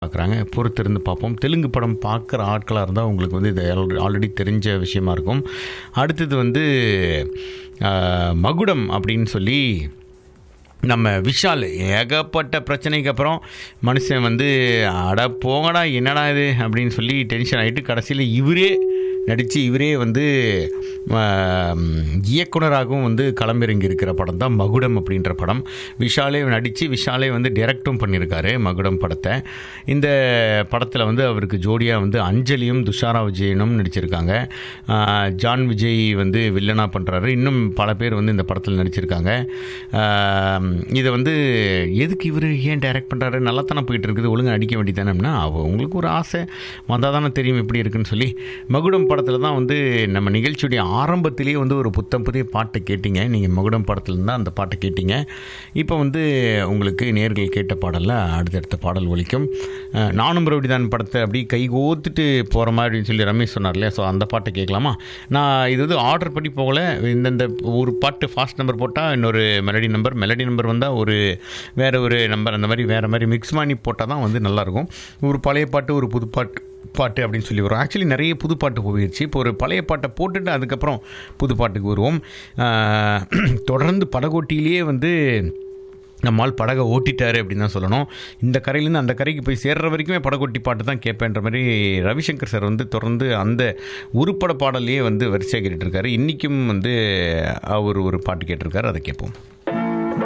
பார்க்குறாங்க பொறுத்திருந்து பார்ப்போம் தெலுங்கு படம் பார்க்குற ஆட்களாக இருந்தால் உங்களுக்கு வந்து இது ஆல்ரெடி தெரிஞ்ச விஷயமா இருக்கும் அடுத்தது வந்து ஆஹ், மகுடம் அப்படின்னு சொல்லி நம்ம விஷால் ஏகப்பட்ட பிரச்சனைக்கு அப்புறம் மனுஷன் வந்து அட போங்கடா என்னடா இது அப்படின்னு சொல்லி டென்ஷன் ஆகிட்டு கடைசியில் இவரே நடித்து இவரே வந்து ஆம், இயக்குனராகவும் வந்து களமிறங்கி இருக்கிற படம் தான் மகுடம் அப்படின்ற படம் விஷாலே நடித்து விஷாலே வந்து டைரக்டும் பண்ணியிருக்காரு மகுடம் படத்தை இந்த படத்தில் வந்து அவருக்கு ஜோடியாக வந்து அஞ்சலியும் துஷாரா விஜயனும் நடிச்சிருக்காங்க ஆ, ஜான் விஜய் வந்து வில்லனாக பண்ணுறாரு இன்னும் பல பேர் வந்து இந்த படத்தில் நடிச்சிருக்காங்க ஆம், இதை வந்து எதுக்கு இவர் ஏன் டைரக்ட் பண்ணுறாரு நல்லா தானே போயிட்டு இருக்குது ஒழுங்கா நடிக்க வேண்டியதானேன்னா அவ உங்களுக்கு ஒரு ஆசை வந்தால் தானே தெரியும் எப்படி இருக்குன்னு சொல்லி மகுடம் படத்தில் தான் வந்து நம்ம நிகழ்ச்சியுடைய ஆரம்பத்திலேயே வந்து ஒரு புத்தம் புதிய பாட்டை கேட்டீங்க நீங்கள் மகுடம் படத்துல தான் அந்த பாட்டை கேட்டீங்க இப்போ வந்து உங்களுக்கு நேர்கள் கேட்ட பாடலில் அடுத்தடுத்த பாடல் ஒலிக்கும் அஹ், நானும் ரவுடிதான் படத்தை அப்படி கை கோத்துட்டு போகிற மாதிரி சொல்லி ரமேஷ் சொன்னார் இல்லையா ஸோ அந்த பாட்டை கேட்கலாமா நான் இது வந்து ஆர்டர் பண்ணி போகல இந்தந்த ஒரு பாட்டு ஃபாஸ்ட் நம்பர் போட்டால் இன்னொரு மெலடி நம்பர் மெலடி நம்பர் வந்தால் ஒரு வேறு ஒரு நம்பர் அந்த மாதிரி வேறு மாதிரி மிக்ஸ் பண்ணி போட்டால் தான் வந்து நல்லாயிருக்கும் ஒரு பழைய பாட்டு ஒரு புது பாட்டு பாட்டு அப்படின்னு சொல்லி வரும் ஆக்சுவலி நிறைய புது பாட்டு போயிடுச்சு இப்போ ஒரு பழைய பாட்டை போட்டுட்டு அதுக்கப்புறம் புது பாட்டுக்கு வருவோம் ஆஹ், தொடர்ந்து படகோட்டியிலேயே வந்து நம்மால் படகை ஓட்டிட்டாரு அப்படின்னு தான் சொல்லணும் இந்த கரையிலேருந்து அந்த கரைக்கு போய் சேர்ற வரைக்குமே படகோட்டி பாட்டு தான் கேட்பேன்ற மாதிரி ரவிசங்கர் சார் வந்து தொடர்ந்து அந்த உருப்பட பாடலையே வந்து வரிசையாக கேட்டுட்டு இருக்காரு இன்றைக்கும் வந்து அவர் ஒரு பாட்டு கேட்டிருக்காரு அதை கேட்போம்